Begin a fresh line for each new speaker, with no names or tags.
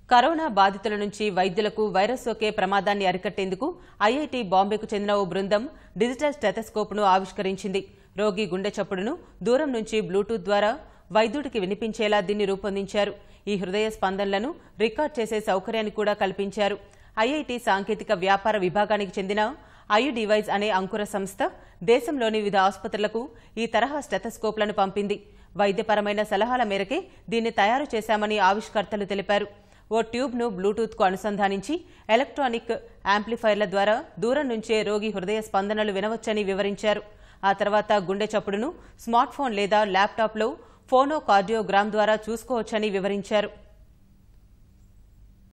corona బాధితుల నుంచి వైద్యులకు వైరస్ సోకే ప్రమాదాన్ని అరికట్టేందుకు ఐఐటి బాంబేకు చెందిన ఓ బృందం డిజిటల్ స్టెథస్కోప్ను ఆవిష్కరించింది రోగి గుండె చప్పుడును దూరం నుంచి బ్లూటూత్ ద్వారా వైద్యుడికి వినిపించేలా దీన్ని రూపొందించారు ఈ హృదయ స్పందనలను రికార్డ్ చేసే సౌకర్యాన్ని కూడా కల్పించారు ఐఐటి సాంకేతిక వ్యాపార విభాగానికి చెందిన ఐయు డివైజ్ అనే అంకుర సంస్థ దేశంలోని వివిధ ఆసుపత్రులకు ఈ తరహా స్టెథస్కోప్లను పంపింది వైద్యపరమైన సలహాల మేరకే దీన్ని తయారు చేశామని ఆవిష్కర్తలు తెలిపారు ఓ ట్యూబ్ను బ్లూటూత్కు అనుసంధానించి ఎలక్ట్రానిక్ యాంప్లిఫైర్ల ద్వారా దూరం నుంచే రోగి హృదయ స్పందనలు వినవచ్చని వివరించారు ఆ తర్వాత గుండె చప్పుడును స్మార్ట్ ఫోన్ లేదా ల్యాప్టాప్లో ఫోనో కార్డియోగ్రామ్ ద్వారా చూసుకోవచ్చని వివరించారు